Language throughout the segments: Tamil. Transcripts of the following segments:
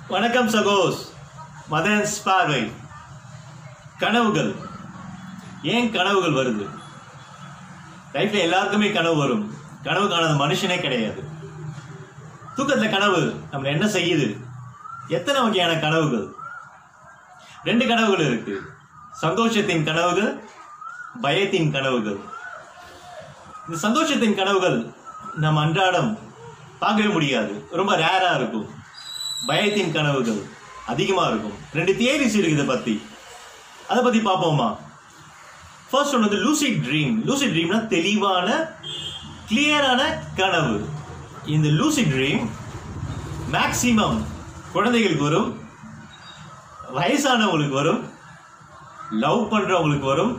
வணக்கம் சகோஸ் மதன்ஸ் பார்வை கனவுகள் ஏன் கனவுகள் வருது லைஃப்ல எல்லாருக்குமே கனவு வரும் கனவு காணாத மனுஷனே கிடையாது தூக்கத்துல கனவு நம்மள என்ன செய்யுது எத்தனை வகையான கனவுகள் ரெண்டு கனவுகள் இருக்கு சந்தோஷத்தின் கனவுகள் பயத்தின் கனவுகள் இந்த சந்தோஷத்தின் கனவுகள் நம்ம அன்றாடம் பார்க்கவே முடியாது ரொம்ப ரேரா இருக்கும் பயத்தின் கனவுகள் அதிகமா இருக்கும் ரெண்டு தியரிஸ் இருக்கு இதை பத்தி அதை பத்தி பார்ப்போமா ஃபர்ஸ்ட் ஒன் வந்து லூசிட் ட்ரீம் லூசிட் ட்ரீம்னா தெளிவான கிளியரான கனவு இந்த லூசிட் ட்ரீம் மேக்சிமம் குழந்தைகளுக்கு வரும் வயசானவங்களுக்கு வரும் லவ் பண்றவங்களுக்கு வரும்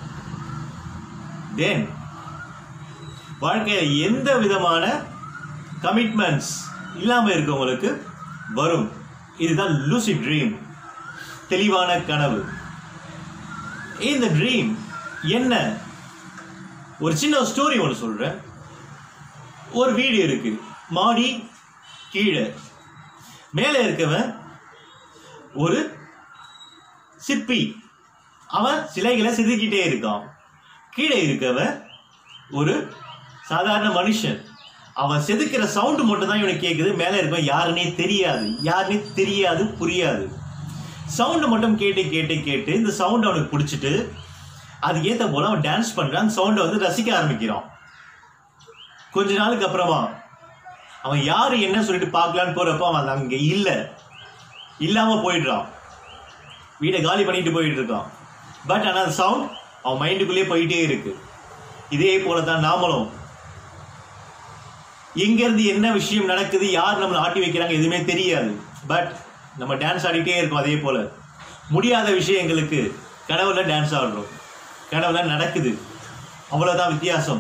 தென் வாழ்க்கையில எந்த விதமான கமிட்மெண்ட்ஸ் இல்லாம இருக்கவங்களுக்கு வரும் இதுதான் லூசிட் ட்ரீம் தெளிவான கனவு இந்த ட்ரீம் என்ன ஒரு சின்ன ஸ்டோரி ஒன்று சொல்றேன் ஒரு வீடு இருக்கு மாடி கீழே மேலே இருக்கவன் ஒரு சிற்பி அவன் சிலைகளை செதுக்கிட்டே இருக்கான் கீழே இருக்கவன் ஒரு சாதாரண மனுஷன் அவன் செதுக்கிற சவுண்டு மட்டும் தான் இவனுக்கு கேட்குது மேலே இருக்கவன் யாருன்னே தெரியாது யாருன்னே தெரியாது புரியாது சவுண்டு மட்டும் கேட்டு கேட்டு கேட்டு இந்த சவுண்ட் அவனுக்கு பிடிச்சிட்டு அதுக்கு ஏற்ற போல அவன் டான்ஸ் பண்றான் அந்த சவுண்டை வந்து ரசிக்க ஆரம்பிக்கிறான் கொஞ்ச நாளுக்கு அப்புறமா அவன் யாரு என்ன சொல்லிட்டு பார்க்கலான்னு போறப்போ அவன் அங்க இல்ல இல்லாம போயிடுறான் வீடை காலி பண்ணிட்டு போயிட்டு இருக்கான் பட் ஆனால் அந்த சவுண்ட் அவன் மைண்டுக்குள்ளேயே போயிட்டே இருக்கு இதே போல தான் நாமளும் எங்க இருந்து என்ன விஷயம் நடக்குது யார் நம்மளை ஆட்டி வைக்கிறாங்க எதுவுமே தெரியாது பட் நம்ம டான்ஸ் ஆடிட்டே இருக்கோம் அதே போல முடியாத விஷயங்களுக்கு கனவுல டான்ஸ் ஆடுறோம் கனவுல நடக்குது அவ்வளவுதான் வித்தியாசம்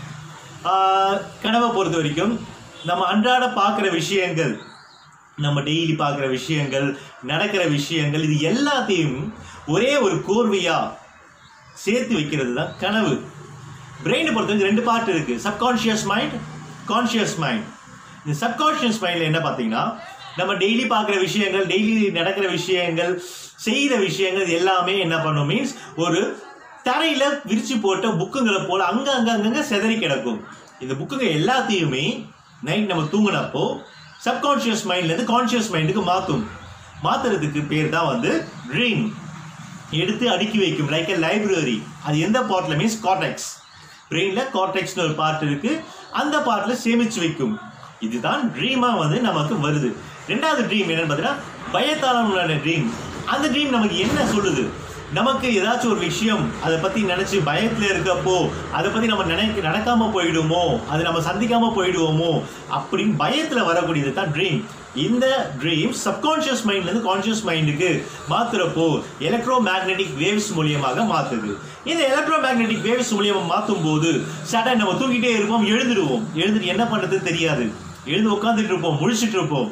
ஆஹ் கனவை பொறுத்த வரைக்கும் நம்ம அன்றாட பார்க்குற விஷயங்கள் நம்ம டெய்லி பார்க்குற விஷயங்கள் நடக்கிற விஷயங்கள் இது எல்லாத்தையும் ஒரே ஒரு கோர்வையா சேர்த்து வைக்கிறது தான் கனவு பிரெயினை பொறுத்தவரைக்கும் ரெண்டு பார்ட் இருக்கு சப்கான்ஷியஸ் மைண்ட் கான்ஷியஸ் மைண்ட் இந்த சப்கான்ஷியஸ் மைண்டில் என்ன பார்த்தீங்கன்னா நம்ம டெய்லி பார்க்குற விஷயங்கள் டெய்லி நடக்கிற விஷயங்கள் செய்கிற விஷயங்கள் இது எல்லாமே என்ன பண்ணும் மீன்ஸ் ஒரு தரையில விரிச்சு போட்ட புக்குங்களை போல அங்க அங்க அங்கங்க செதறி கிடக்கும் இந்த புக்குங்க எல்லாத்தையுமே நைட் நம்ம தூங்கினப்போ சப்கான்ஷியஸ் மைண்ட்ல இருந்து கான்ஷியஸ் மைண்டுக்கு மாத்தும் மாத்துறதுக்கு பேர் தான் வந்து ட்ரீம் எடுத்து அடுக்கி வைக்கும் லைக் எ லைப்ரரி அது எந்த பார்ட்ல மீன்ஸ் கார்டெக்ஸ் பிரெயின்ல கார்டெக்ஸ்னு ஒரு பார்ட் இருக்கு அந்த பார்ட்ல சேமிச்சு வைக்கும் இதுதான் ட்ரீமா வந்து நமக்கு வருது ரெண்டாவது ட்ரீம் என்னன்னு பார்த்தீங்கன்னா பயத்தாளமான ட்ரீம் அந்த ட்ரீம் நமக்கு என்ன சொல்லுது நமக்கு ஏதாச்சும் ஒரு விஷயம் அதை பத்தி நினைச்சு பயத்துல இருக்கப்போ அதை பத்தி நம்ம நினைக்க நடக்காம போயிடுமோ அது நம்ம சந்திக்காம போயிடுவோமோ அப்படின்னு பயத்துல வரக்கூடியது தான் ட்ரீம் இந்த ட்ரீம் சப்கான்ஷியஸ் மைண்ட்ல இருந்து கான்ஷியஸ் மைண்டுக்கு மாத்துறப்போ எலக்ட்ரோ மேக்னெட்டிக் வேவ்ஸ் மூலியமாக மாத்துது இந்த எலக்ட்ரோ மேக்னெட்டிக் வேவ்ஸ் மூலியமா மாத்தும் போது சடன் நம்ம தூங்கிட்டே இருப்போம் எழுந்துடுவோம் எழுந்துட்டு என்ன பண்றது தெரியாது எழுந்து உட்காந்துட்டு இருப்போம் முழிச்சிட்டு இருப்போம்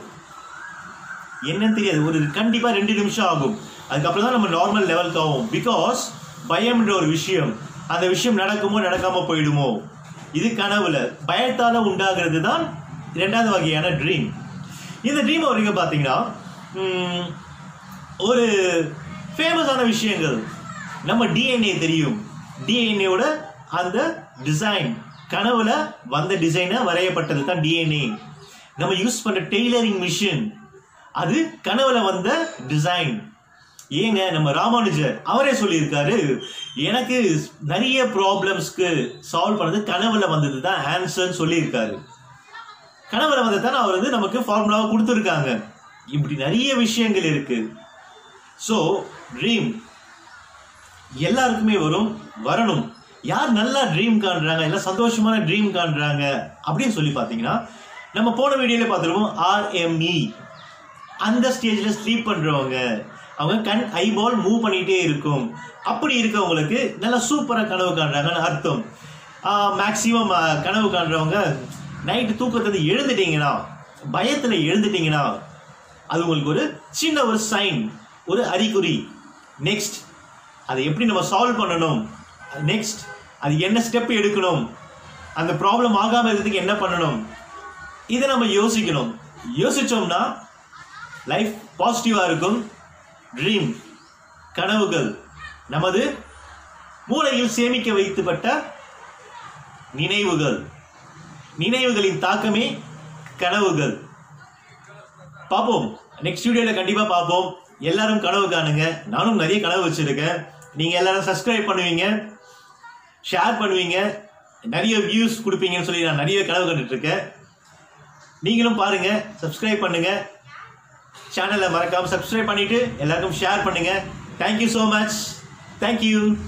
என்னன்னு தெரியாது ஒரு கண்டிப்பா ரெண்டு நிமிஷம் ஆகும் அதுக்கப்புறம் தான் நம்ம நார்மல் லெவலுக்கு ஆகும் பிகாஸ் பயம்ன்ற ஒரு விஷயம் அந்த விஷயம் நடக்குமோ நடக்காம போயிடுமோ இது கனவுல பயத்தால உண்டாகிறது தான் இரண்டாவது வகையான ட்ரீம் இந்த ட்ரீம் வரைக்கும் பார்த்தீங்கன்னா உம், ஒரு ஃபேமஸான விஷயங்கள் நம்ம டிஎன்ஏ தெரியும் டிஎன்ஏவோட அந்த டிசைன் கனவுல வந்த டிசைனை வரையப்பட்டது தான் டிஎன்ஏ நம்ம யூஸ் பண்ற டெய்லரிங் மிஷின் அது கனவுல வந்த டிசைன் ஏங்க நம்ம ராமானுஜர் அவரே சொல்லியிருக்காரு எனக்கு நிறைய ப்ராப்ளம்ஸ்க்கு சால்வ் பண்ணது கனவுல வந்தது தான் ஆன்சர்னு சொல்லியிருக்காரு கனவுல வந்தது தான் அவர் வந்து நமக்கு ஃபார்முலாவை கொடுத்துருக்காங்க இப்படி நிறைய விஷயங்கள் இருக்கு ஸோ ட்ரீம் எல்லாருக்குமே வரும் வரணும் யார் நல்லா ட்ரீம் காண்றாங்க எல்லாம் சந்தோஷமான ட்ரீம் காண்றாங்க அப்படின்னு சொல்லி பார்த்தீங்கன்னா நம்ம போன வீடியோல பார்த்துருப்போம் ஆர்எம்இ அந்த ஸ்டேஜில் ஸ்லீப் பண்ணுறவங்க அவங்க கண் ஐபால் மூவ் பண்ணிகிட்டே இருக்கும் அப்படி இருக்கவங்களுக்கு நல்லா சூப்பராக கனவு காண்றாங்கன்னு அர்த்தம் மேக்ஸிமம் கனவு காண்றவங்க நைட்டு தூக்கத்தை எழுந்துட்டீங்கன்னா பயத்தில் எழுந்துட்டீங்கன்னா அது உங்களுக்கு ஒரு சின்ன ஒரு சைன் ஒரு அறிகுறி நெக்ஸ்ட் அதை எப்படி நம்ம சால்வ் பண்ணணும் நெக்ஸ்ட் அது என்ன ஸ்டெப் எடுக்கணும் அந்த ப்ராப்ளம் ஆகாமல் இருக்கிறதுக்கு என்ன பண்ணணும் இதை நம்ம யோசிக்கணும் யோசிச்சோம்னா லைஃப் பாசிட்டிவாக இருக்கும் ட்ரீம் கனவுகள் நமது மூளையில் சேமிக்க வைத்துப்பட்ட நினைவுகள் நினைவுகளின் தாக்கமே கனவுகள் பார்ப்போம் நெக்ஸ்ட் வீடியோவில் கண்டிப்பாக பார்ப்போம் எல்லாரும் கனவு காணுங்க நானும் நிறைய கனவு வச்சுருக்கேன் நீங்கள் எல்லாரும் சப்ஸ்கிரைப் பண்ணுவீங்க ஷேர் பண்ணுவீங்க நிறைய வியூஸ் கொடுப்பீங்கன்னு சொல்லி நான் நிறைய கனவு கண்டுட்டு இருக்கேன் நீங்களும் பாருங்க சப்ஸ்கிரைப் பண்ணுங்க சேனலை மறக்காம சப்ஸ்கிரைப் பண்ணிட்டு எல்லாருக்கும் ஷேர் பண்ணுங்க தேங்க்யூ ஸோ மச் தேங்க்யூ